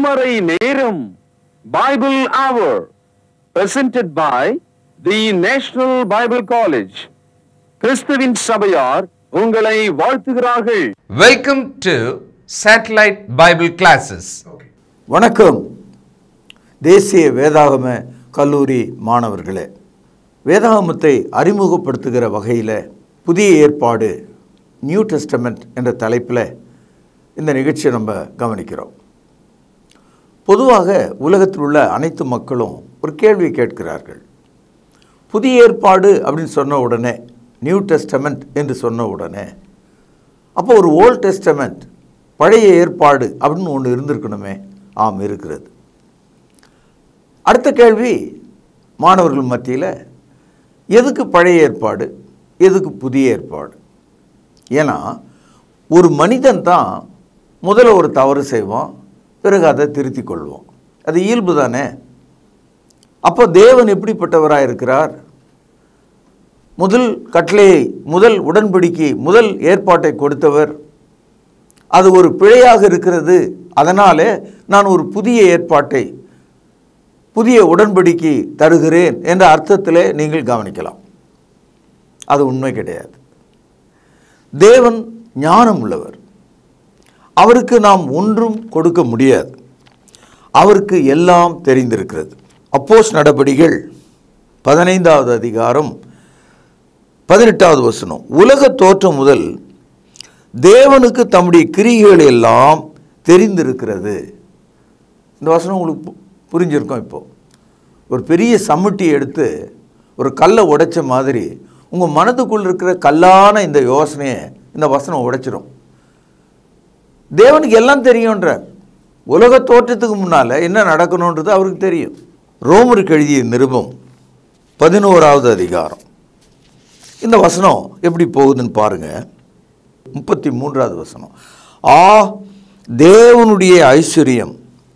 திருமறை நேரம் பைபிள் அவர் presented by the national Bible college கிறிஸ்துவின் சபையார் உங்களை வாழ்த்துகிறார்கள் Welcome to Satellite Bible Classes. வணக்கம் தேசிய வேதாகம கல்லூரி மாணவர்களே வேதாகமத்தை அறிமுகப்படுத்துகிற வகையில் புதிய ஏற்பாடு நியூ டெஸ்டமெண்ட் என்ற தலைப்பில் இந்த நிகழ்ச்சியை நம்ம கவனிக்கிறோம் பொதுவாக உலகத்தில் உள்ள அனைத்து மக்களும் ஒரு கேள்வி கேட்கிறார்கள் புதிய ஏற்பாடு அப்படின்னு சொன்ன உடனே நியூ டெஸ்டமெண்ட் என்று சொன்ன உடனே அப்போ ஒரு ஓல்ட் டெஸ்டமெண்ட் பழைய ஏற்பாடு அப்படின்னு ஒன்று இருந்திருக்கணுமே ஆம் இருக்கிறது அடுத்த கேள்வி மாணவர்கள் மத்தியில் எதுக்கு பழைய ஏற்பாடு எதுக்கு புதிய ஏற்பாடு ஏன்னா ஒரு மனிதன் தான் முதல்ல ஒரு தவறு செய்வான் பிறகு அதை திருத்திக் கொள்வோம் அது இயல்பு தானே அப்போ தேவன் எப்படிப்பட்டவராக இருக்கிறார் முதல் கட்டளையை முதல் உடன்படிக்கை முதல் ஏற்பாட்டை கொடுத்தவர் அது ஒரு பிழையாக இருக்கிறது அதனாலே நான் ஒரு புதிய ஏற்பாட்டை புதிய உடன்படிக்கை தருகிறேன் என்ற அர்த்தத்திலே நீங்கள் கவனிக்கலாம் அது உண்மை கிடையாது தேவன் ஞானம் உள்ளவர் அவருக்கு நாம் ஒன்றும் கொடுக்க முடியாது அவருக்கு எல்லாம் தெரிந்திருக்கிறது அப்போஸ் நடபடிகள் பதினைந்தாவது அதிகாரம் பதினெட்டாவது வசனம் உலக தோற்றம் முதல் தேவனுக்கு தம்முடைய கிரிகள் எல்லாம் தெரிந்திருக்கிறது இந்த வசனம் உங்களுக்கு பு- புரிஞ்சிருக்கும் இப்போ ஒரு பெரிய சம்மட்டியை எடுத்து ஒரு கல்லை உடைச்ச மாதிரி உங்கள் மனதுக்குள் இருக்கிற கல்லான இந்த யோசனையை இந்த வசனம் உடைச்சிரும் தேவனுக்கு எல்லாம் தெரியுன்றார் உலக தோற்றத்துக்கு முன்னால் என்ன நடக்கணுன்றது அவருக்கு தெரியும் ரோமருக்கு எழுதிய நிருபம் பதினோராவது அதிகாரம் இந்த வசனம் எப்படி போகுதுன்னு பாருங்க முப்பத்தி மூன்றாவது வசனம் ஆ தேவனுடைய ஐஸ்வர்யம்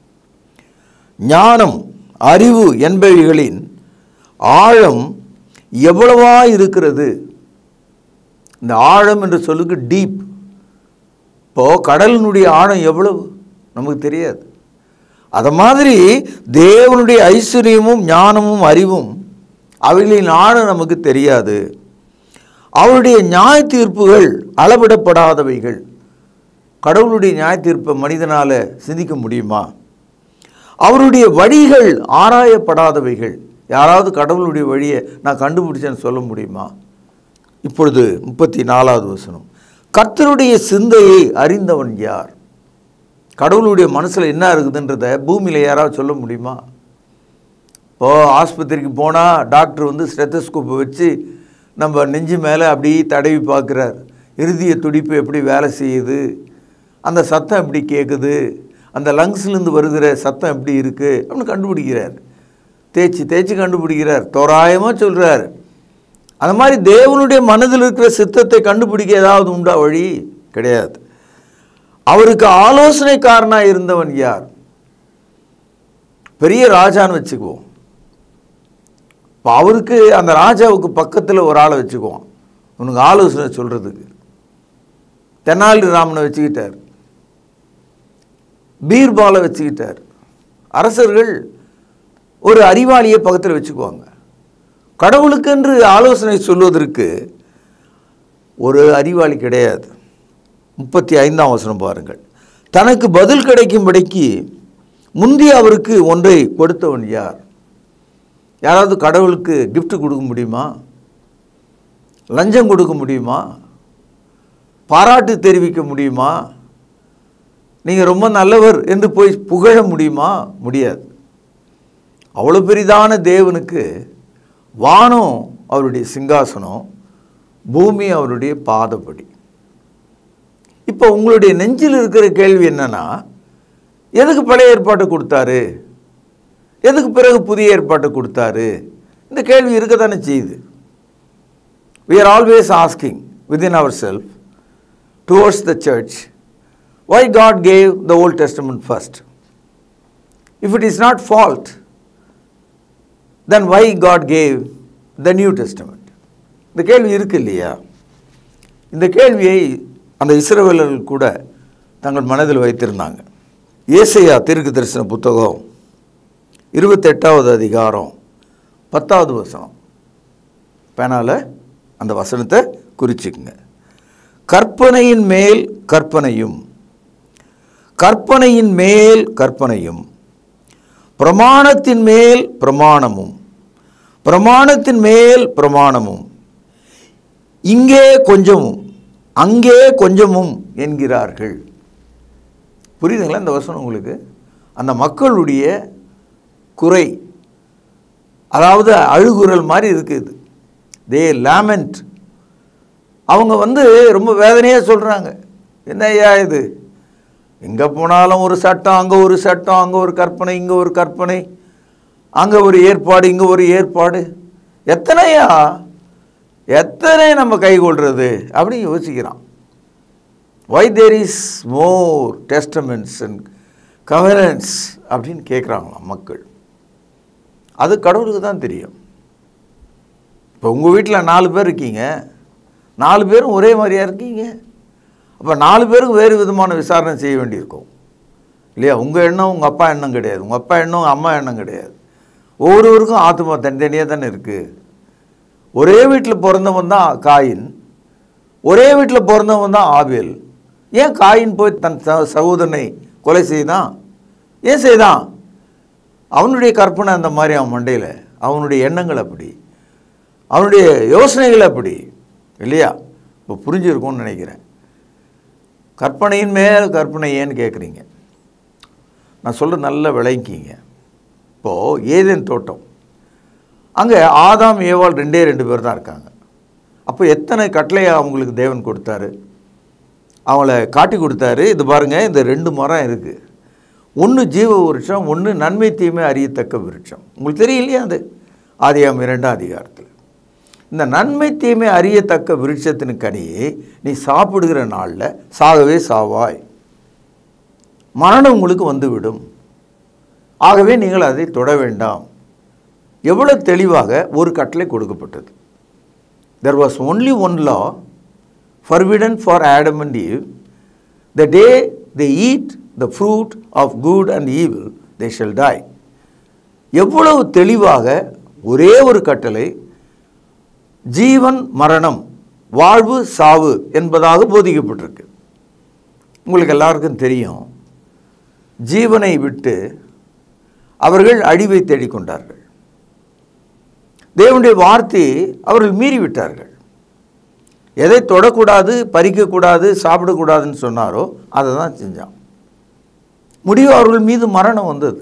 ஞானம் அறிவு என்பவைகளின் ஆழம் எவ்வளவா இருக்கிறது இந்த ஆழம் என்று சொல்லுக்கு டீப் இப்போ கடலினுடைய ஆழம் எவ்வளவு நமக்கு தெரியாது அத மாதிரி தேவனுடைய ஐஸ்வர்யமும் ஞானமும் அறிவும் அவைகளின் ஆழம் நமக்கு தெரியாது அவருடைய நியாய தீர்ப்புகள் அளவிடப்படாதவைகள் கடவுளுடைய நியாய தீர்ப்பை மனிதனால் சிந்திக்க முடியுமா அவருடைய வழிகள் ஆராயப்படாதவைகள் யாராவது கடவுளுடைய வழியை நான் கண்டுபிடிச்சேன்னு சொல்ல முடியுமா இப்பொழுது முப்பத்தி நாலாவது வசனம் கர்த்தருடைய சிந்தையை அறிந்தவன் யார் கடவுளுடைய மனசில் என்ன இருக்குதுன்றத பூமியில் யாராவது சொல்ல முடியுமா இப்போ ஆஸ்பத்திரிக்கு போனால் டாக்டர் வந்து ஸ்டெத்தஸ்கோப்பை வச்சு நம்ம நெஞ்சு மேலே அப்படியே தடவி பார்க்குறார் இறுதிய துடிப்பு எப்படி வேலை செய்யுது அந்த சத்தம் எப்படி கேட்குது அந்த லங்ஸ்லேருந்து வருகிற சத்தம் எப்படி இருக்குது அப்படின்னு கண்டுபிடிக்கிறார் தேய்ச்சி தேய்ச்சி கண்டுபிடிக்கிறார் தோராயமாக சொல்கிறார் அந்த மாதிரி தேவனுடைய மனதில் இருக்கிற சித்தத்தை கண்டுபிடிக்க ஏதாவது உண்டா வழி கிடையாது அவருக்கு ஆலோசனைக்காரனாக இருந்தவன் யார் பெரிய ராஜான்னு வச்சுக்குவோம் இப்போ அவருக்கு அந்த ராஜாவுக்கு பக்கத்தில் ஒரு ஆளை வச்சுக்குவோம் உனக்கு ஆலோசனை சொல்கிறதுக்கு தெனாலி ராமனை வச்சுக்கிட்டார் பீர்பாலை வச்சுக்கிட்டார் அரசர்கள் ஒரு அறிவாளியை பக்கத்தில் வச்சுக்குவாங்க கடவுளுக்கென்று ஆலோசனை சொல்வதற்கு ஒரு அறிவாளி கிடையாது முப்பத்தி ஐந்தாம் வசனம் பாருங்கள் தனக்கு பதில் கிடைக்கும்படிக்கு முந்தி அவருக்கு ஒன்றை கொடுத்தவன் யார் யாராவது கடவுளுக்கு gift கொடுக்க முடியுமா லஞ்சம் கொடுக்க முடியுமா பாராட்டு தெரிவிக்க முடியுமா நீங்கள் ரொம்ப நல்லவர் என்று போய் புகழ முடியுமா முடியாது அவ்வளோ பெரிதான தேவனுக்கு வானம் அவருடைய சிங்காசனம் பூமி அவருடைய பாதப்படி இப்போ உங்களுடைய நெஞ்சில் இருக்கிற கேள்வி என்னன்னா எதுக்கு பழைய ஏற்பாட்டை கொடுத்தாரு எதுக்கு பிறகு புதிய ஏற்பாட்டை கொடுத்தாரு இந்த கேள்வி இருக்க தானே செய்யுது we are always asking within ourselves towards the church why God gave the Old Testament first. If it is not fault, then why God gave the New Testament? இந்த கேள்வி இருக்கு இல்லையா இந்த கேள்வியை அந்த இஸ்ரவேலர்கள் கூட தங்கள் மனதில் வைத்திருந்தாங்க ஏசையா தீர்க்க தரிசன புத்தகம் இருபத்தெட்டாவது அதிகாரம் பத்தாவது வசனம் பேனால அந்த வசனத்தை குறிச்சுக்குங்க கற்பனையின் மேல் கற்பனையும் கற்பனையின் மேல் கற்பனையும் பிரமாணத்தின் மேல் பிரமாணமும் பிரமாணத்தின் மேல் பிரமாணமும் இங்கே கொஞ்சமும் அங்கே கொஞ்சமும் என்கிறார்கள் புரியுதுங்களா இந்த வசனம் உங்களுக்கு அந்த மக்களுடைய குறை அதாவது அழுகுரல் மாதிரி இருக்குது தே லேமெண்ட் அவங்க வந்து ரொம்ப வேதனையாக சொல்கிறாங்க என்ன ஐயா இது எங்கே போனாலும் ஒரு சட்டம் அங்கே ஒரு சட்டம் அங்கே ஒரு கற்பனை இங்கே ஒரு கற்பனை அங்கே ஒரு ஏற்பாடு இங்கே ஒரு ஏற்பாடு எத்தனையா எத்தனை நம்ம கைகொள்கிறது அப்படின்னு யோசிக்கிறான் why there is more testaments and governance அப்படின்னு கேட்குறாங்களாம் மக்கள் அது கடவுளுக்கு தான் தெரியும் இப்போ உங்கள் வீட்டில் நாலு பேர் இருக்கீங்க நாலு பேரும் ஒரே மாதிரியா இருக்கீங்க அப்போ நாலு பேருக்கு வேறு விதமான விசாரணை செய்ய வேண்டியிருக்கும் இல்லையா உங்கள் எண்ணம் உங்கள் அப்பா எண்ணம் கிடையாது உங்கள் அப்பா எண்ணம் உங்கள் அம்மா எண்ணம் கிடையாது ஒவ்வொருவருக்கும் ஆத்மா தனித்தனியாக தானே இருக்குது ஒரே வீட்டில் பிறந்தவன் தான் காயின் ஒரே வீட்டில் பிறந்தவன் தான் ஆபேல் ஏன் காயின் போய் தன் ச- சகோதரனை கொலை செய்தான் ஏன் செய்தான் அவனுடைய கற்பனை அந்த மாதிரி அவன் மண்டையில் அவனுடைய எண்ணங்கள் அப்படி அவனுடைய யோசனைகள் அப்படி இல்லையா இப்போ புரிஞ்சிருக்கும்னு நினைக்கிறேன் கற்பனையின் மேல் கற்பனை ஏன்னு கேட்குறீங்க நான் சொல்ல நல்ல விளங்கிக்கிங்க இப்போது ஏதேன் தோட்டம் அங்கே ஆதாம் ஏவாள் ரெண்டே ரெண்டு பேர் தான் இருக்காங்க அப்போ எத்தனை கட்டளையை அவங்களுக்கு தேவன் கொடுத்தாரு அவங்கள காட்டி கொடுத்தாரு இது பாருங்கள் இந்த ரெண்டு மரம் இருக்குது ஒன்று ஜீவ விருட்சம் ஒன்று நன்மை தீமை அறியத்தக்க விருட்சம் உங்களுக்கு தெரியலையா அது ஆதியாம் இரண்டாம் அதிகாரத்தில் இந்த நன்மை தீமை அறியத்தக்க விருட்சத்தின் கனியை நீ சாப்பிடுகிற நாளில் சாகவே சாவாய் மரணம் உங்களுக்கு வந்துவிடும் ஆகவே நீங்கள் அதை தொட வேண்டாம் எவ்வளவு தெளிவாக ஒரு கட்டளை கொடுக்கப்பட்டது there was only one law forbidden for Adam and Eve, the day they eat the fruit of good and evil, they shall die. எவ்வளவு தெளிவாக ஒரே ஒரு கட்டளை ஜீவன் மரணம் வாழ்வு சாவு என்பதாக போதிக்கப்பட்டிருக்கு உங்களுக்கு எல்லாருக்கும் தெரியும் ஜீவனை விட்டு அவர்கள் அழிவை தேடிக்கொண்டார்கள் தேவனுடைய வார்த்தையை அவர்கள் மீறி விட்டார்கள் எதை தொடக்கூடாது பறிக்கக்கூடாது சாப்பிடக்கூடாதுன்னு சொன்னாரோ அதை தான் செஞ்சான் முடிவு அவர்கள் மீது மரணம் வந்தது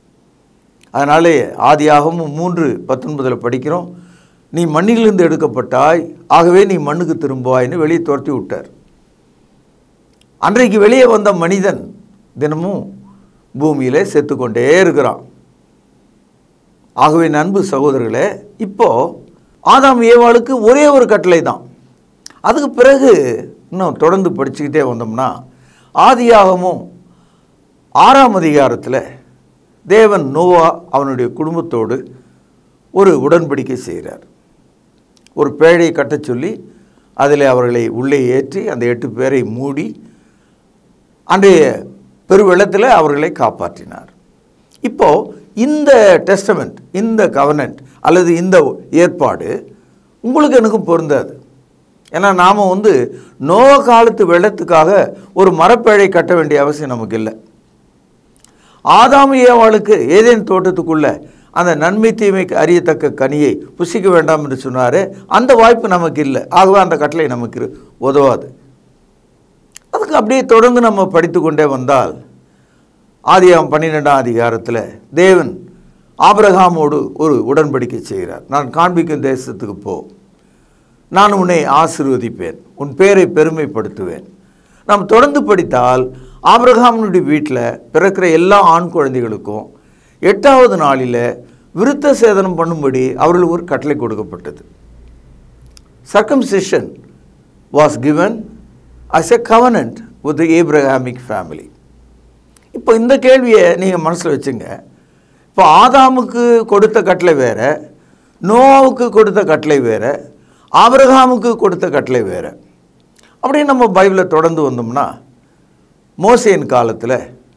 அதனாலே ஆதியாகமும் மூன்று பத்தொன்பதில் படிக்கிறோம் நீ மண்ணிலிருந்து எடுக்கப்பட்டாய் ஆகவே நீ மண்ணுக்கு திரும்புவாய்ன்னு வெளியே துரத்தி விட்டார் அன்றைக்கு வெளியே வந்த மனிதன் தினமும் பூமியிலே செத்துக்கொண்டே இருக்கிறான் ஆகவே நண்பு சகோதரர்களே இப்போ ஆதாம் ஏவாளுக்கு ஒரே ஒரு கட்டளை தான் அதுக்கு பிறகு இன்னும் தொடர்ந்து படிச்சுக்கிட்டே வந்தோம்னா ஆதியாகமும் ஆறாம் அதிகாரத்தில் தேவன் நோவா அவனுடைய குடும்பத்தோடு ஒரு உடன்படிக்கை செய்கிறார் ஒரு பேழை கட்டச் சொல்லி அதில் அவர்களை உள்ளே ஏற்றி அந்த எட்டு பேரை மூடி அன்றைய பெருவெள்ளத்தில் அவர்களை காப்பாற்றினார் இப்போ இந்த டெஸ்டமெண்ட் இந்த கவர்னன்ட் அல்லது இந்த ஏற்பாடு உங்களுக்கு எனக்கும் பொருந்தாது ஏன்னா நாம் வந்து நோ காலத்து வெள்ளத்துக்காக ஒரு மரப்பேழை கட்ட வேண்டிய அவசியம் நமக்கு இல்லை ஆதாம் ஏவாளுக்கு ஏதேன் தோட்டத்துக்குள்ள அந்த நன்மை தீமைக்கு அறியத்தக்க கனியை புசிக்க வேண்டாம் என்று சொன்னார் அந்த வாய்ப்பு நமக்கு இல்லை ஆகவே அந்த கட்டளை நமக்கு இரு- உதவாது அதுக்கு அப்படியே தொடர்ந்து நம்ம படித்து கொண்டே வந்தால் ஆதியாம் பன்னிரெண்டாம் அதிகாரத்தில் தேவன் ஆபிரகாமோடு ஒரு உடன்படிக்கை செய்கிறார் நான் காண்பிக்கும் தேசத்துக்கு போ நான் உன்னை ஆசீர்வதிப்பேன் உன் பேரை பெருமைப்படுத்துவேன் நாம் தொடர்ந்து படித்தால் ஆபிரகாமனுடைய வீட்டில் பிறக்கிற எல்லா ஆண் குழந்தைகளுக்கும் எட்டாவது நாளில் விருத்த சேதனம் பண்ணும்படி அவர்களுக்கு ஒரு கட்டளை கொடுக்கப்பட்டது circumcision was given as a covenant with the Abrahamic family. இப்போ இந்த கேள்வியை நீங்கள் மனசில் வச்சுங்க இப்போ ஆதாமுக்கு கொடுத்த கட்டளை வேற நோவாவுக்கு கொடுத்த கட்டளை வேற ஆபிரகாமுக்கு கொடுத்த கட்டளை வேற அப்படியே நம்ம பைபிளை தொடர்ந்து வந்தோம்னா மோசேயின் காலத்தில்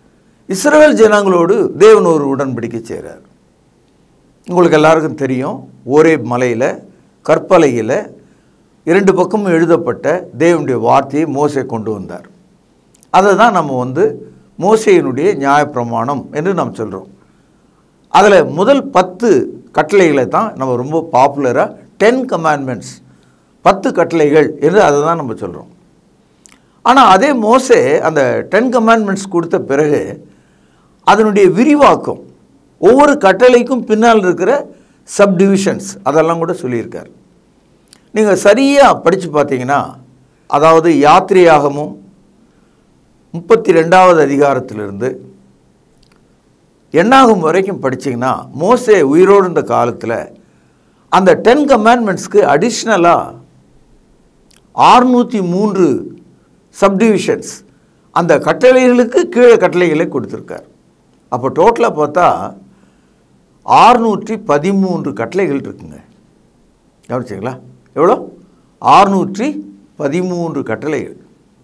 இஸ்ரவேல் ஜனங்களோடு தேவன் ஒரு உடன்படிக்கை செய்கிறார் உங்களுக்கு எல்லாருக்கும் தெரியும் ஒரே மலையில் கற்பலையில் இரண்டு பக்கமும் எழுதப்பட்ட தேவனுடைய வார்த்தையை மோசே கொண்டு வந்தார் அதை தான் நம்ம வந்து மோசையினுடைய நியாயப்பிரமாணம் என்று நாம் சொல்கிறோம் அதில் முதல் பத்து கட்டளைகளை தான் நம்ம ரொம்ப பாப்புலராக டென் கமாண்ட்மெண்ட்ஸ் பத்து கட்டளைகள் என்று அதை தான் நம்ம சொல்கிறோம் ஆனால் அதே மோசே அந்த டென் கமாண்ட்மெண்ட்ஸ் கொடுத்த பிறகு அதனுடைய விரிவாக்கம் ஒவ்வொரு கட்டளைக்கும் பின்னால் இருக்கிற சப்டிவிஷன்ஸ் அதெல்லாம் கூட சொல்லியிருக்கார் நீங்கள் சரியாக படித்து பார்த்தீங்கன்னா அதாவது யாத்திரையாகமும் முப்பத்தி ரெண்டாவது அதிகாரத்திலிருந்து எண்ணாகும் வரைக்கும் படிச்சீங்கன்னா மோசே உயிரோடு இருந்த காலத்தில் அந்த டென் கமாண்ட்மெண்ட்ஸ்க்கு அடிஷ்னலாக ஆறுநூற்றி மூன்று சப்டிவிஷன்ஸ் அந்த கட்டளைகளுக்கு கீழே கட்டளைகளை கொடுத்துருக்கார் அப்போ டோட்டலாக பார்த்தா ஆறுநூற்றி பதிமூன்று கட்டளைகள் இருக்குங்க கவனிச்சிங்களா எவ்வளோ ஆறுநூற்றி பதிமூன்று கட்டளைகள்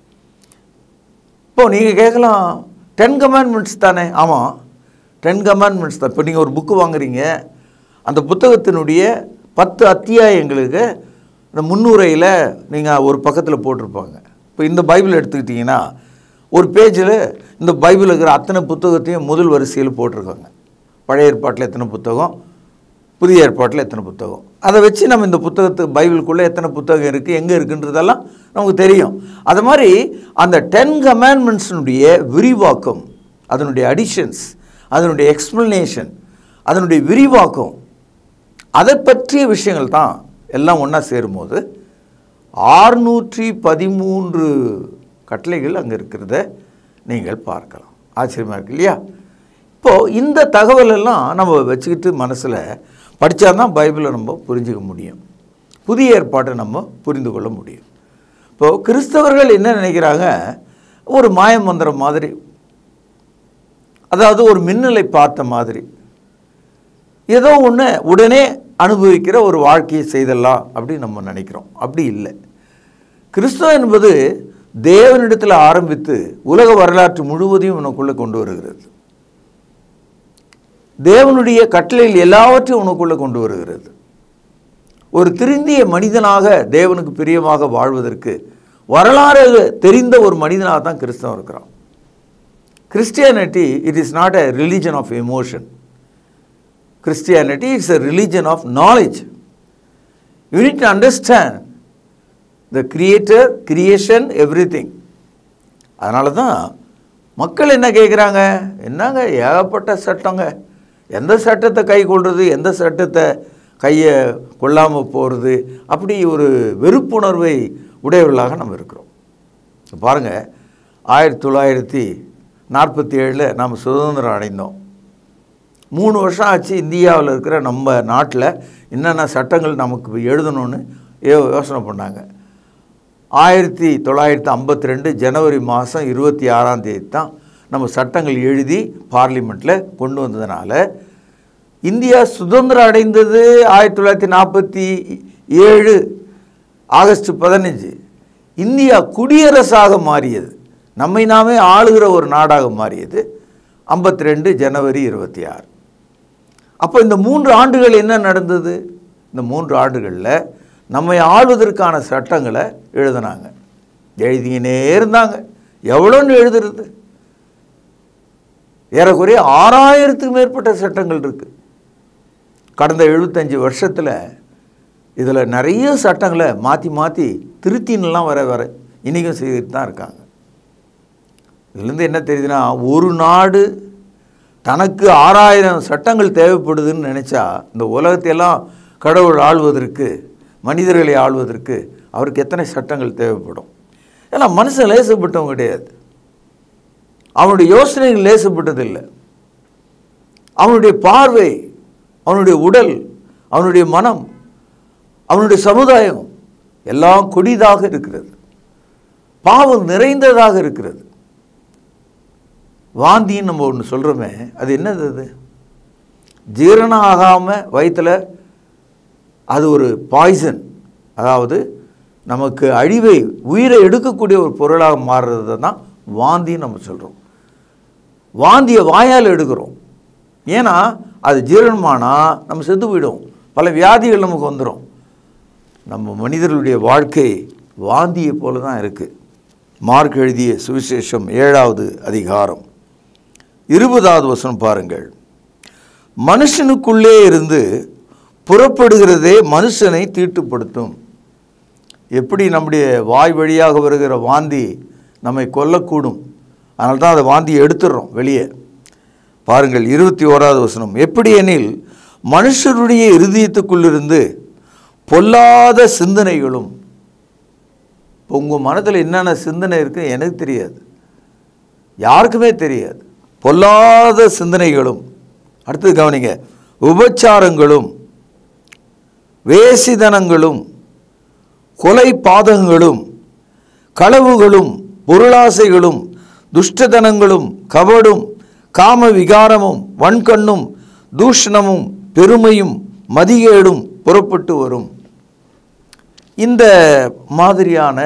இப்போ நீங்கள் கேட்கலாம் டென் கமாண்ட்மெண்ட்ஸ் தானே ஆமாம் டென் கமாண்ட்மெண்ட்ஸ் தான் இப்போ நீங்கள் ஒரு புக்கு வாங்குறீங்க அந்த புத்தகத்தினுடைய பத்து அத்தியாயங்களுக்கு இந்த முன்னுரையில் நீங்கள் ஒரு பக்கத்தில் போட்டிருப்பாங்க இப்போ இந்த பைபிள் எடுத்துக்கிட்டிங்கன்னா ஒரு பேஜில் இந்த பைபிள் இருக்கிற அத்தனை புத்தகத்தையும் முதல் வரிசையில் போட்டிருக்காங்க பழைய ஏற்பாட்டில் எத்தனை புத்தகம் புதிய ஏற்பாட்டில் எத்தனை புத்தகம் அதை வச்சு நம்ம இந்த புத்தகத்துக்கு பைபிளுக்குள்ளே எத்தனை புத்தகம் இருக்குது எங்கே இருக்குன்றதெல்லாம் நமக்கு தெரியும் அது மாதிரி அந்த டென் கமாண்ட்மெண்ட்ஸினுடைய விரிவாக்கம் அதனுடைய அடிஷன்ஸ் அதனுடைய எக்ஸ்ப்ளனேஷன் அதனுடைய விரிவாக்கம் அதை பற்றிய விஷயங்கள் தான் எல்லாம் ஒன்றா சேரும்போது ஆறுநூற்றி பதிமூன்று கட்டளைகள் அங்கே இருக்கிறத நீங்கள் பார்க்கலாம் ஆச்சரியமாக இருக்கு இல்லையா இப்போது இந்த தகவல் எல்லாம் நம்ம வச்சுக்கிட்டு மனசில் படித்தா தான் பைபிளை நம்ம புரிஞ்சுக்க முடியும் புதிய ஏற்பாட்டை நம்ம புரிந்து கொள்ள முடியும் இப்போது கிறிஸ்தவர்கள் என்ன நினைக்கிறாங்க ஒரு மாயமந்திரம் மாதிரி அதாவது ஒரு மின்னலை பார்த்த மாதிரி ஏதோ ஒன்று உடனே அனுபவிக்கிற ஒரு வாழ்க்கையை செய்தலாம் அப்படின்னு நம்ம நினைக்கிறோம் அப்படி இல்லை கிறிஸ்தவம் என்பது தேவனிடத்தில் ஆரம்பித்து உலக வரலாற்று முழுவதையும் உனக்குள்ளே கொண்டு வருகிறது தேவனுடைய கட்டளையில் எல்லாவற்றையும் உனக்குள்ளே கொண்டு வருகிறது ஒரு திருந்திய மனிதனாக தேவனுக்கு பிரியமாக வாழ்வதற்கு வரலாறு தெரிந்த ஒரு மனிதனாக தான் கிறிஸ்தவம் இருக்கிறான் Christianity it is not a religion of emotion Christianity it's a religion of knowledge you need to understand the creator creation everything அதனால தான் மக்கள் என்ன கேட்குறாங்க என்னங்க ஏகப்பட்ட சட்டங்க எந்த சட்டத்தை கை கொள்வது எந்த சட்டத்தை கையை கொள்ளாமல் போகிறது அப்படி ஒரு வெறுப்புணர்வை உடையவர்களாக நம்ம இருக்கிறோம் பாருங்கள் ஆயிரத்தி தொள்ளாயிரத்தி நாற்பத்தி ஏழில் நாம் சுதந்திரம் அடைந்தோம் மூணு வருஷம் ஆச்சு இந்தியாவில் இருக்கிற நம்ம நாட்டில் என்னென்ன சட்டங்கள் நமக்கு எழுதணும்னு யோ யோசனை பண்ணாங்க ஆயிரத்தி தொள்ளாயிரத்தி ஐம்பத்தி ரெண்டு ஜனவரி மாதம் இருபத்தி ஆறாம் தேதி தான் நம்ம சட்டங்கள் எழுதி பார்லிமெண்ட்டில் கொண்டு வந்ததுனால இந்தியா சுதந்திரம் அடைந்தது ஆயிரத்தி தொள்ளாயிரத்தி நாற்பத்தி ஏழு ஆகஸ்ட் பதினஞ்சு இந்தியா குடியரசாக மாறியது நம்மை நாமே ஆளுகிற ஒரு நாடாக மாறியது ஐம்பத்தி ரெண்டு ஜனவரி இருபத்தி ஆறு அப்போ இந்த மூன்று ஆண்டுகள் என்ன நடந்தது இந்த மூன்று ஆண்டுகளில் நம்மை ஆளுவதற்கான சட்டங்களை எழுதினாங்க எழுதிக்கினே இருந்தாங்க எவ்வளோன்னு எழுதுறது ஏறக்குறைய ஆறாயிரத்துக்கு மேற்பட்ட சட்டங்கள் இருக்குது கடந்த எழுபத்தஞ்சி வருஷத்தில் இதில் நிறைய சட்டங்களை மாற்றி மாற்றி திருத்தின்லாம் வர வர இன்றைக்கும் செய்துட்டு தான் இருக்காங்க இதுலேருந்து என்ன தெரியுதுன்னா ஒரு நாடு தனக்கு ஆறாயிரம் சட்டங்கள் தேவைப்படுதுன்னு நினச்சா இந்த உலகத்தையெல்லாம் கடவுள் ஆள்வதற்கு மனிதர்களை ஆள்வதற்கு அவருக்கு எத்தனை சட்டங்கள் தேவைப்படும் ஏன்னா மனுஷன் லேசப்பட்டவங்க கிடையாது அவனுடைய யோசனைகள் லேசப்பட்டதில்லை அவனுடைய பார்வை அவனுடைய உடல் அவனுடைய மனம் அவனுடைய சமுதாயம் எல்லாம் கொடிதாக இருக்கிறது பாவம் நிறைந்ததாக இருக்கிறது வாந்தின்னு நம்ம ஒன்று சொல்கிறோமே அது என்னது அது ஜீரணம் ஆகாமல் வயிற்றில் அது ஒரு பாய்சன் அதாவது நமக்கு அழிவை உயிரை எடுக்கக்கூடிய ஒரு பொருளாக மாறுறது தான் வாந்தின்னு நம்ம சொல்கிறோம் வாந்தியை வாயால் எடுக்கிறோம் ஏன்னா அது ஜீரணமானா நம்ம செத்து போயிடும் பல வியாதிகள் நமக்கு வந்துடும் நம்ம மனிதர்களுடைய வாழ்க்கை வாந்தியை போல தான் இருக்குது மார்க் எழுதிய சுவிசேஷம் ஏழாவது அதிகாரம் இருபதாவது வசனம் பாருங்கள் மனுஷனுக்குள்ளே இருந்து புறப்படுகிறதே மனுஷனை தீட்டுப்படுத்தும் எப்படி நம்முடைய வாய் வழியாக வருகிற வாந்தி நம்மை கொல்லக்கூடும் அதனால தான் அதை வாந்தியை எடுத்துடுறோம் வெளியே பாருங்கள் இருபத்தி ஓராவது வசனம் எப்படி எனில் மனுஷருடைய இருதயத்துக்குள்ளிருந்து பொல்லாத சிந்தனைகளும் இப்போ உங்கள் மனதில் என்னென்ன சிந்தனை இருக்குது எனக்கு தெரியாது யாருக்குமே தெரியாது பொல்லாத சிந்தனைகளும் அடுத்தது கவனிங்க உபச்சாரங்களும் வேசிதனங்களும் கொலை பாதகங்களும் களவுகளும் பொருளாசைகளும் துஷ்டதனங்களும் கபடும் காம விகாரமும் வன்கண்ணும் தூஷணமும் பெருமையும் மதிகேடும் புறப்பட்டு வரும் இந்த மாதிரியான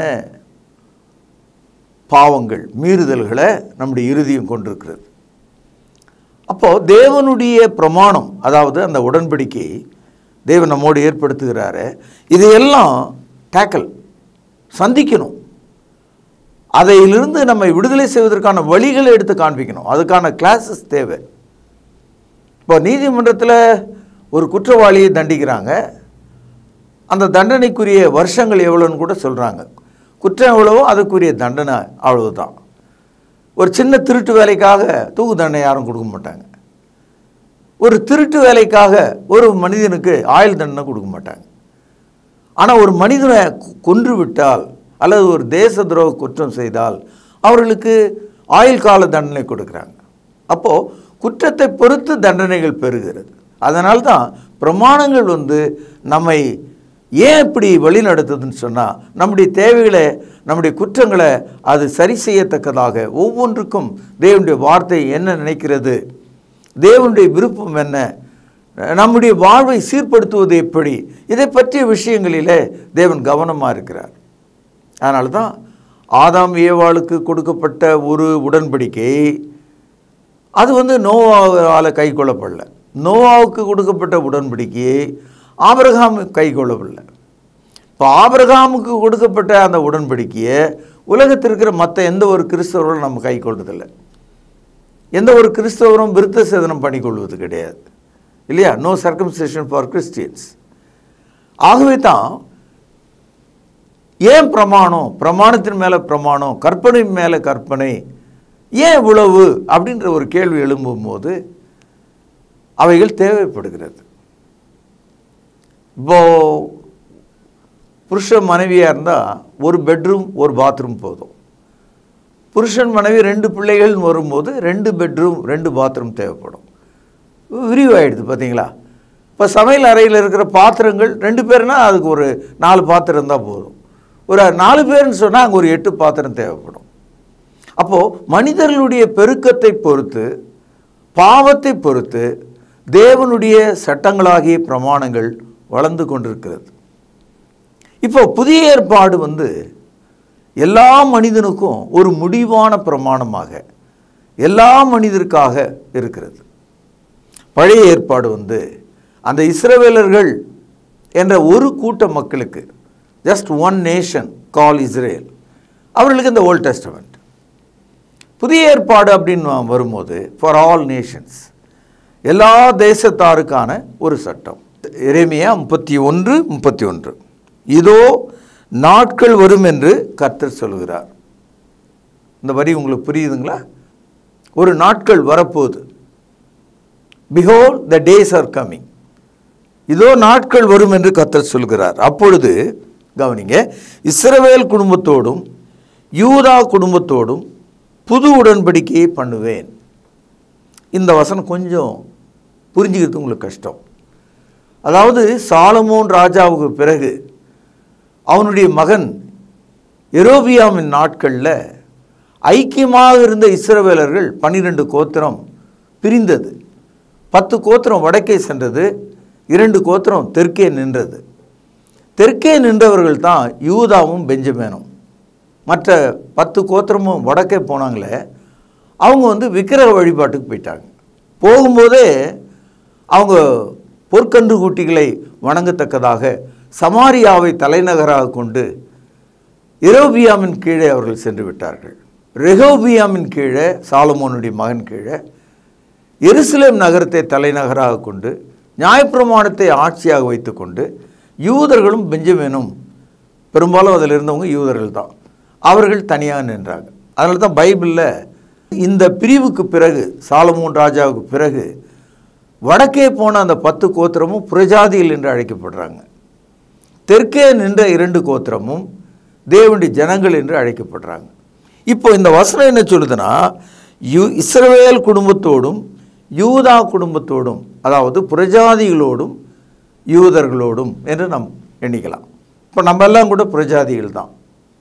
பாவங்கள் மீறுதல்களை நம்முடைய இருதயம் கொண்டிருக்கிறது அப்போது தேவனுடைய பிரமாணம் அதாவது அந்த உடன்படிக்கை தேவன் நம்மோடு ஏற்படுத்துகிறாரு இதையெல்லாம் டேக்கல் சந்திக்கணும் அதையிலிருந்து நம்மை விடுதலை செய்வதற்கான வழிகளை எடுத்து காண்பிக்கணும் அதுக்கான கிளாஸஸ் தேவை இப்போ நீதிமன்றத்தில் ஒரு குற்றவாளியை தண்டிக்கிறாங்க அந்த தண்டனைக்குரிய வருஷங்கள் எவ்வளோன்னு கூட சொல்கிறாங்க குற்றம் எவ்வளவோ அதுக்குரிய தண்டனை அவ்வளவுதான் ஒரு சின்ன திருட்டு வேலைக்காக தூக்கு தண்டனை யாரும் கொடுக்க மாட்டாங்க ஒரு திருட்டு வேலைக்காக ஒரு மனிதனுக்கு ஆயுள் தண்டனை கொடுக்க மாட்டாங்க ஆனால் ஒரு மனிதனை கொ- கொன்று விட்டால் அல்லது ஒரு தேச துரோக குற்றம் செய்தால் அவர்களுக்கு ஆயுள் கால தண்டனை கொடுக்குறாங்க அப்போது குற்றத்தை பொறுத்து தண்டனைகள் பெறுகிறது அதனால்தான் பிரமாணங்கள் வந்து நம்மை ஏன் இப்படி வழி நடத்துதுன்னு சொன்னால் நம்முடைய தேவைகளை நம்முடைய குற்றங்களை அது சரி செய்யத்தக்கதாக ஒவ்வொன்றுக்கும் தேவனுடைய வார்த்தை என்ன நினைக்கிறது தேவனுடைய விருப்பம் என்ன நம்முடைய வாழ்வை சீர்படுத்துவது எப்படி இதை பற்றிய விஷயங்களிலே தேவன் கவனமாக இருக்கிறார் அதனால தான் ஆதாம் ஏவாளுக்கு கொடுக்கப்பட்ட ஒரு உடன்படிக்கை அது வந்து நோவாவால் கை கொள்ளப்படல நோவாவுக்கு கொடுக்கப்பட்ட உடன்படிக்கையை ஆபிரகாம் கை கொள்ளப்படல இப்போ ஆபிரகாமுக்கு கொடுக்கப்பட்ட அந்த உடன்படிக்கையை உலகத்தில் இருக்கிற மற்ற எந்த ஒரு கிறிஸ்தவர்களும் நம்ம கை கொள்றதில்லை எந்த ஒரு கிறிஸ்தவரும் விருத்த சேதனம் பண்ணிக்கொள்வது கிடையாது இல்லையா நோ சர்க்கம்சேஷன் ஃபார் கிறிஸ்டியன்ஸ் ஆகவே தான் ஏன் பிரமாணம் பிரமாணத்தின் மேலே பிரமாணம் கற்பனை மேலே கற்பனை ஏன் இவ்வளவு அப்படின்ற ஒரு கேள்வி எழும்பும்போது அவைகள் தேவைப்படுகிறது இப்போ புருஷன் மனைவியாக இருந்தால் ஒரு பெட்ரூம் ஒரு பாத்ரூம் போதும் புருஷன் மனைவி ரெண்டு பிள்ளைகள் வரும்போது ரெண்டு பெட்ரூம் ரெண்டு பாத்ரூம் தேவைப்படும் விரிவாயிடுது பார்த்தீங்களா இப்போ சமையல் அறையில் இருக்கிற பாத்திரங்கள் ரெண்டு பேர்னா அதுக்கு ஒரு நாலு பாத்திரம் தான் போதும் ஒரு நாலு பேர்னு சொன்னால் அங்கே ஒரு எட்டு பாத்திரம் தேவைப்படும் அப்போது மனிதர்களுடைய பெருக்கத்தை பொறுத்து பாவத்தை பொறுத்து தேவனுடைய சட்டங்களாகிய பிரமாணங்கள் வளர்ந்து கொண்டிருக்கிறது இப்போ புதிய ஏற்பாடு வந்து எல்லா மனிதனுக்கும் ஒரு முடிவான பிரமாணமாக எல்லா மனிதருக்காக இருக்கிறது பழைய ஏற்பாடு வந்து அந்த இஸ்ரவேலர்கள் என்ற ஒரு கூட்ட மக்களுக்கு just one nation call Israel அவர்களுக்கு இந்த ஓல்ட் டெஸ்டமெண்ட் புதிய ஏற்பாடு அப்படின்னு வரும்போது ஃபார் ஆல் நேஷன்ஸ் எல்லா தேசத்தாருக்கான ஒரு சட்டம் எரேமியா முப்பத்தி ஒன்று முப்பத்தி ஒன்று இதோ நாட்கள் வரும் என்று கர்த்தர் சொல்கிறார் இந்த வரி உங்களுக்கு புரியுதுங்களா ஒரு நாட்கள் வரப்போகுது behold the days are coming இதோ நாட்கள் வரும் என்று கர்த்தர் சொல்கிறார் அப்பொழுது கவனிங்க இஸ்ரவேல் குடும்பத்தோடும் யூதா குடும்பத்தோடும் புது உடன்படிக்கையை பண்ணுவேன் இந்த வசனம் கொஞ்சம் புரிஞ்சுக்கிறது உங்களுக்கு கஷ்டம் அதாவது சாலமோன் ராஜாவுக்கு பிறகு அவனுடைய மகன் எரோபியாமின் நாட்களில் ஐக்கியமாக இருந்த இஸ்ரவேலர்கள் பன்னிரெண்டு கோத்திரம் பிரிந்தது பத்து கோத்திரம் வடக்கே சென்றது இரண்டு கோத்திரம் தெற்கே நின்றது தெற்கே நின்றவர்கள் தான் யூதாவும் பெஞ்சமேனும் மற்ற பத்து கோத்திரமும் வடக்கே போனாங்களே அவங்க வந்து விக்கிரக வழிபாட்டுக்கு போயிட்டாங்க போகும்போதே அவங்க பொற்கன்று குட்டிகளை வணங்கத்தக்கதாக சமாரியாவை தலைநகராக கொண்டு எரோபியாமின் கீழே அவர்கள் சென்று விட்டார்கள் ரெகோபியாமின் கீழே சாலமோனுடைய மகன் கீழே எருசலேம் நகரத்தை தலைநகராக கொண்டு நியாயப்பிரமாணத்தை ஆட்சியாக வைத்துக்கொண்டு யூதர்களும் பெஞ்சமினும் பெரும்பாலும் அதில் இருந்தவங்க யூதர்கள் தான் அவர்கள் தனியாக நின்றாங்க அதனால தான் பைபிளில் இந்த பிரிவுக்கு பிறகு சாலமோன் ராஜாவுக்கு பிறகு வடக்கே போன அந்த பத்து கோத்திரமும் புரஜாதிகள் என்று அழைக்கப்படுறாங்க தெற்கே நின்ற இரண்டு கோத்திரமும் தேவனுடைய ஜனங்கள் என்று அழைக்கப்படுறாங்க இப்போ இந்த வசனம் என்ன சொல்லுதுன்னா யூ இஸ்ரவேல் குடும்பத்தோடும் யூதா குடும்பத்தோடும் அதாவது புரஜாதிகளோடும் யூதர்களோடும் என்று நாம் எண்ணிக்கலாம் இப்போ நம்ம எல்லாம் கூட புரஜாதிகள் தான்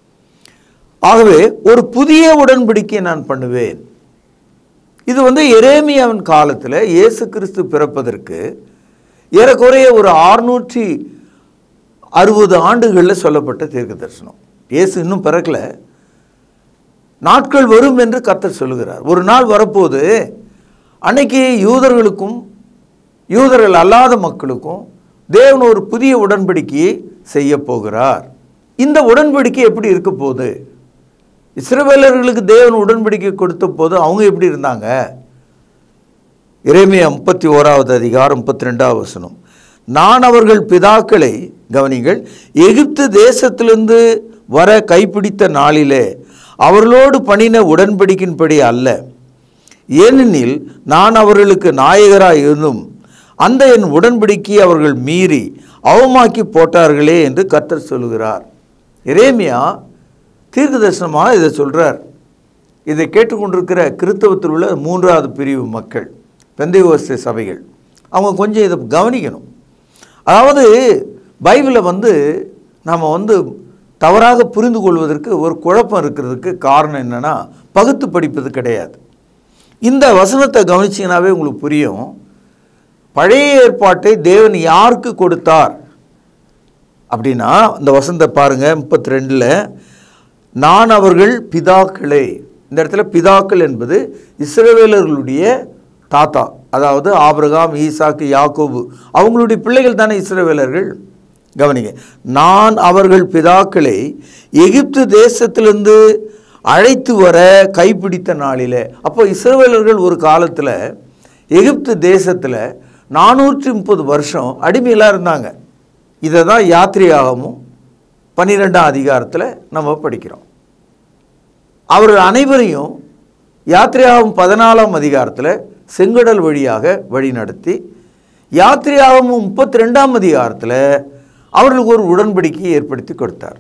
ஆகவே ஒரு புதிய உடன்படிக்கையை நான் பண்ணுவேன் இது வந்து எரேமியாவின் காலத்தில் இயேசு கிறிஸ்து பிறப்பதற்கு ஏறக்குறைய ஒரு ஆறுநூற்றி அறுபது ஆண்டுகளில் சொல்லப்பட்ட தீர்க்க தரிசனம் இயேசு இன்னும் பிறக்கல நாட்கள் வரும் என்று கர்த்தர் சொல்லுகிறார் ஒரு நாள் வரப்போது அன்னைக்கு யூதர்களுக்கும் யூதர்கள் அல்லாத மக்களுக்கும் தேவன் ஒரு புதிய உடன்படிக்கையை செய்ய போகிறார் இந்த உடன்படிக்கை எப்படி இருக்க போகுது இஸ்ரவேலர்களுக்கு தேவன் உடன்படிக்கை கொடுத்த போது அவங்க எப்படி இருந்தாங்க இறைமையா முப்பத்தி ஓராவது அதிகாரம் முப்பத்தி ரெண்டாவது வசனம் நான் அவர்கள் பிதாக்களை கவனிங்கள் எகிப்து தேசத்திலிருந்து வர கைப்பிடித்த நாளிலே அவர்களோடு பண்ணின உடன்படிக்கின்படி அல்ல ஏனெனில் நான் அவர்களுக்கு நாயகராய் இருந்தும் அந்த என் உடன்படிக்கையை அவர்கள் மீறி அவமாக்கி போட்டார்களே என்று கர்த்தர் சொல்கிறார் எரேமியா தீர்க்க தரிசனமாக இதை சொல்கிறார் இதை கேட்டுக்கொண்டிருக்கிற கிறித்தவத்தில் உள்ள மூன்றாவது பிரிவு மக்கள் பெந்தையோஸ்தே சபைகள் அவங்க கொஞ்சம் இதை கவனிக்கணும் அதாவது பைபிளை வந்து நம்ம வந்து தவறாக புரிந்து கொள்வதற்கு ஒரு குழப்பம் இருக்கிறதுக்கு காரணம் என்னென்னா பகுத்து படிப்பது கிடையாது இந்த வசனத்தை கவனிச்சிங்கனாவே உங்களுக்கு புரியும் பழைய ஏற்பாட்டை தேவன் யாருக்கு கொடுத்தார் அப்படின்னா இந்த வசனத்தை பாருங்க முப்பத்தி ரெண்டில் நான் அவர்கள் பிதாக்களே இந்த இடத்துல பிதாக்கள் என்பது இஸ்ரவேலர்களுடைய தாத்தா அதாவது ஆபிரகாம் ஈசாக்கு யாக்கோபு அவங்களுடைய பிள்ளைகள் தானே இஸ்ரவேலர்கள் கவனிங்க நான் அவர்கள் பிதாக்களை எகிப்து தேசத்திலிருந்து அழைத்து வர கைப்பிடித்த நாளிலே அப்போ இஸ்ரவேலர்கள் ஒரு காலத்தில் எகிப்து தேசத்தில் நானூற்றி முப்பது வருஷம் அடிமையிலாக இருந்தாங்க இதை தான் யாத்திரையாகமும் பன்னிரெண்டாம் அதிகாரத்தில் நம்ம படிக்கிறோம் அவர்கள் அனைவரையும் யாத்திரையாகும் பதினாலாம் அதிகாரத்தில் செங்கடல் வழியாக வழி நடத்தி யாத்திரையாகவும் முப்பத்தி ரெண்டாம் அதிகாரத்தில் அவர்களுக்கு ஒரு உடன்படிக்கையை ஏற்படுத்தி கொடுத்தார்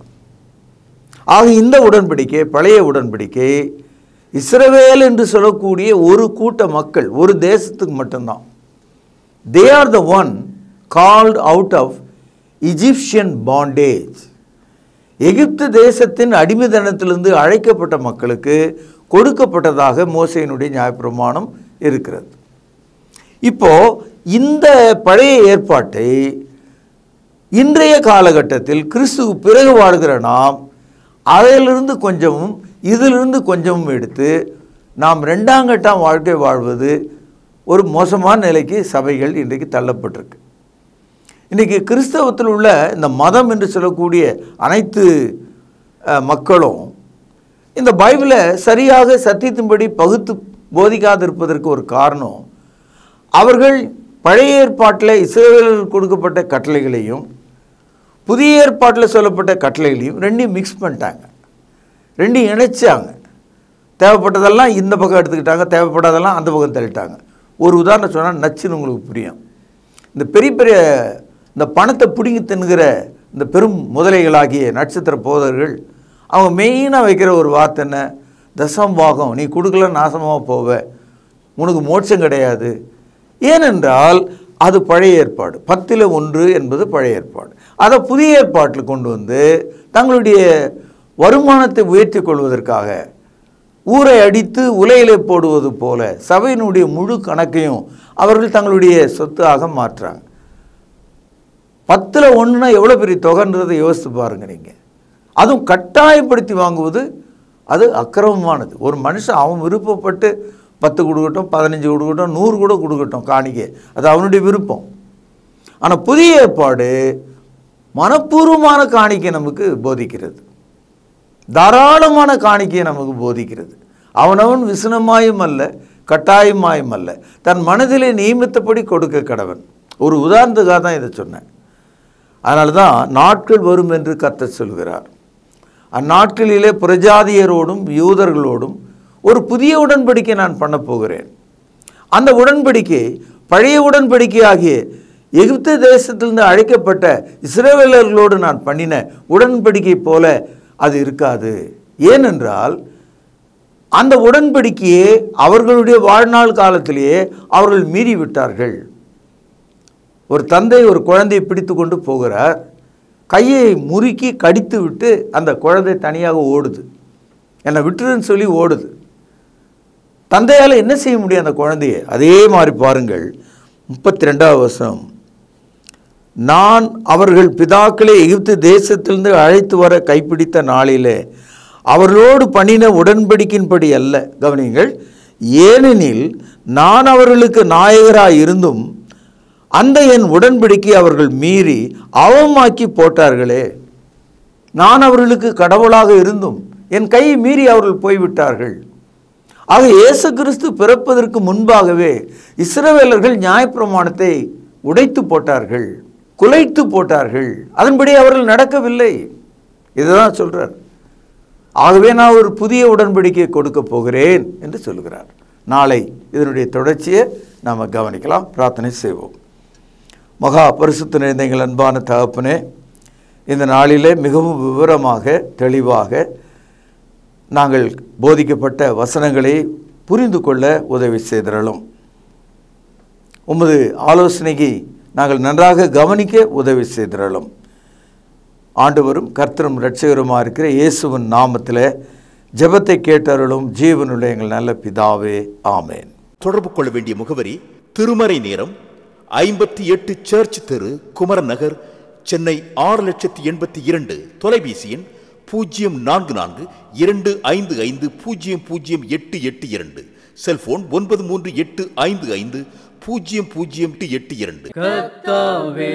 ஆக இந்த உடன்படிக்கை பழைய உடன்படிக்கை இஸ்ரவேல் என்று சொல்லக்கூடிய ஒரு கூட்ட மக்கள் ஒரு தேசத்துக்கு மட்டும்தான் they are the one called out of Egyptian bondage எகிப்து தேசத்தின் அடிமைதனத்திலிருந்து அழைக்கப்பட்ட மக்களுக்கு கொடுக்கப்பட்டதாக மோசையினுடைய நியாயப்பிரமாணம் இருக்கிறது இப்போ இந்த பழைய ஏற்பாட்டை இன்றைய காலகட்டத்தில் கிறிஸ்துவு பிறகு வாழ்கிற நாம் அதிலிருந்து கொஞ்சமும் இதிலிருந்து கொஞ்சமும் எடுத்து நாம் ரெண்டாங்கட்டாம் வாழ்க்கை வாழ்வது ஒரு மோசமான நிலைக்கு சபைகள் இன்றைக்கு தள்ளப்பட்டிருக்கு இன்றைக்கி கிறிஸ்தவத்தில் உள்ள இந்த மதம் என்று சொல்லக்கூடிய அனைத்து அஹ், மக்களும் இந்த பைபிளை சரியாக சத்தியத்தின்படி பகுத்து போதிக்காதிருப்பதற்கு ஒரு காரணம் அவர்கள் பழைய ஏற்பாட்டில் இஸ்ரவேலர்களுக்கு கொடுக்கப்பட்ட கட்டளைகளையும் புதிய ஏற்பாட்டில் சொல்லப்பட்ட கட்டளைகளையும் ரெண்டையும் மிக்ஸ் பண்ணிட்டாங்க ரெண்டையும் இணைச்சாங்க தேவைப்பட்டதெல்லாம் இந்த பக்கம் எடுத்துக்கிட்டாங்க தேவைப்படாதெல்லாம் அந்த பக்கம் தள்ளிட்டாங்க ஒரு உதாரணம் சொன்னால் நச்சுன்னு உங்களுக்கு புரியும் இந்த பெரிய பெரிய இந்த பணத்தை பிடுங்கி தின்னுகிற இந்த பெரும் முதலைகளாகிய நட்சத்திர போதர்கள் அவங்க மெயினாக வைக்கிற ஒரு வார்த்தை என்ன தசம் பாகம் நீ கொடுக்கல நாசமாக போவ உனக்கு மோட்சம் கிடையாது ஏனென்றால் அது பழைய ஏற்பாடு பத்தில் ஒன்று என்பது பழைய ஏற்பாடு அதை புதிய ஏற்பாட்டில் கொண்டு வந்து தங்களுடைய வருமானத்தை உயர்த்தி கொள்வதற்காக ஊரை அடித்து உலையிலே போடுவது போல சபையினுடைய முழு கணக்கையும் அவர்கள் தங்களுடைய சொத்தாக மாற்றுறாங்க பத்தில் ஒன்றுனா எவ்வளோ பெரிய தொகைன்றதை யோசித்து பாருங்க நீங்கள் அதுவும் கட்டாயப்படுத்தி வாங்குவது அது அக்கிரமமானது ஒரு மனுஷன் அவன் விருப்பப்பட்டு பத்து கொடுக்கட்டும் பதினஞ்சு கொடுக்கட்டும் நூறு கூட கொடுக்கட்டும் காணிக்கை அது அவனுடைய விருப்பம் ஆனால் புதிய ஏற்பாடு மனப்பூர்வமான காணிக்கை நமக்கு போதிக்கிறது தாராளமான காணிக்கையை நமக்கு போதிக்கிறது அவனவன் விசனமாயும் அல்ல கட்டாயமாயும் அல்ல தன் மனதிலே நியமித்தபடி கொடுக்க கடவன் ஒரு உதாரணத்துக்காக தான் இதை சொன்னேன் அதனால தான் நாட்கள் வரும் என்று கர்த்தர் சொல்கிறார் அந்நாட்களிலே பிரஜாதியரோடும் யூதர்களோடும் ஒரு புதிய உடன்படிக்கை நான் பண்ண போகிறேன் அந்த உடன்படிக்கை பழைய உடன்படிக்கை ஆகிய எகிப்து தேசத்திலிருந்து அழைக்கப்பட்ட இஸ்ரவேலர்களோடு நான் பண்ணின உடன்படிக்கை போல அது இருக்காது ஏனென்றால் அந்த உடன்படிக்கையே அவர்களுடைய வாழ்நாள் காலத்திலேயே அவர்கள் மீறி விட்டார்கள் ஒரு தந்தை ஒரு குழந்தையை பிடித்து கொண்டு போகிறார் கையை முறுக்கி கடித்து விட்டு அந்த குழந்தை தனியாக ஓடுது என்னை விட்டுருன்னு சொல்லி ஓடுது தந்தையால் என்ன செய்ய முடியும் அந்த குழந்தையை அதே மாதிரி பாருங்கள் முப்பத்தி ரெண்டாவது வருஷம் நான் அவர்கள் பிதாக்களை எகிப்து தேசத்திலிருந்து அழைத்து வர கைப்பிடித்த நாளிலே அவர்களோடு பண்ணின உடன்படிக்கையின்படி அல்ல கவனிங்கள் ஏனெனில் நான் அவர்களுக்கு நாயகராய் இருந்தும் அந்த என் உடன்படிக்கை அவர்கள் மீறி அவமாக்கி போட்டார்களே நான் அவர்களுக்கு கடவுளாக இருந்தும் என் கையை மீறி அவர்கள் போய்விட்டார்கள் ஆக இயேசு கிறிஸ்து பிறப்பதற்கு முன்பாகவே இஸ்ரவேலர்கள் நியாயப்பிரமாணத்தை உடைத்து போட்டார்கள் குலைத்து போட்டார்கள் அதன்படி அவர்கள் நடக்கவில்லை இதுதான் சொல்றார் ஆகவே நான் ஒரு புதிய உடன்படிக்கையை கொடுக்க போகிறேன் என்று சொல்கிறார் நாளை இதனுடைய தொடர்ச்சியை நாம் கவனிக்கலாம் பிரார்த்தனை செய்வோம் மகா பரிசுத்த நிறைந்த எங்கள் அன்பான தகப்பனே இந்த நாளிலே மிகவும் விவரமாக தெளிவாக நாங்கள் போதிக்கப்பட்ட வசனங்களை புரிந்து கொள்ள உதவி செய்திரலும் உமது ஆலோசனைக்கு நாங்கள் நன்றாக கவனிக்க உதவி செய்திரலும் ஆண்டவரும் கர்த்தரும் இரட்சகருமாக இருக்கிற இயேசுவின் நாமத்தில் ஜெபத்தை கேட்டருளும் ஜீவனுடைய எங்கள் நல்ல பிதாவே ஆமேன் தொடர்பு கொள்ள வேண்டிய முகவரி திருமறை நேரம் ஐம்பத்தி எட்டு சர்ச் தெரு குமரன் நகர் சென்னை ஆறு லட்சத்தி எண்பத்தி இரண்டு தொலைபேசி எண் பூஜ்ஜியம் நான்கு நான்கு இரண்டு ஐந்து ஐந்து பூஜ்ஜியம் பூஜ்ஜியம் எட்டு எட்டு இரண்டு செல்போன் ஒன்பது மூன்று எட்டு ஐந்து ஐந்து பூஜ்ஜியம் பூஜ்ஜியம் எட்டு எட்டு இரண்டு கர்த்தாவே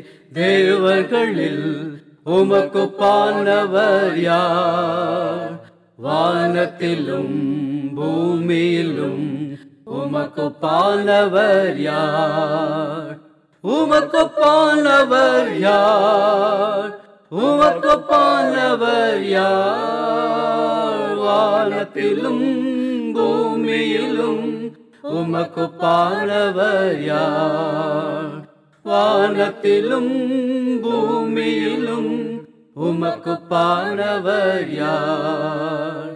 தேவர்களில் உமக்கு பானவர் யார் வானத்திலும் பூமியிலும் உமக்கு பானவர் யார் உமக்கு பானவர் யார் உமக்கு பானவர் யார் வானத்திலும் பூமியிலும் உமக்கு பானவர் யார் வானத்திலும் பூமியிலும் உமக்கு பானவர் யார்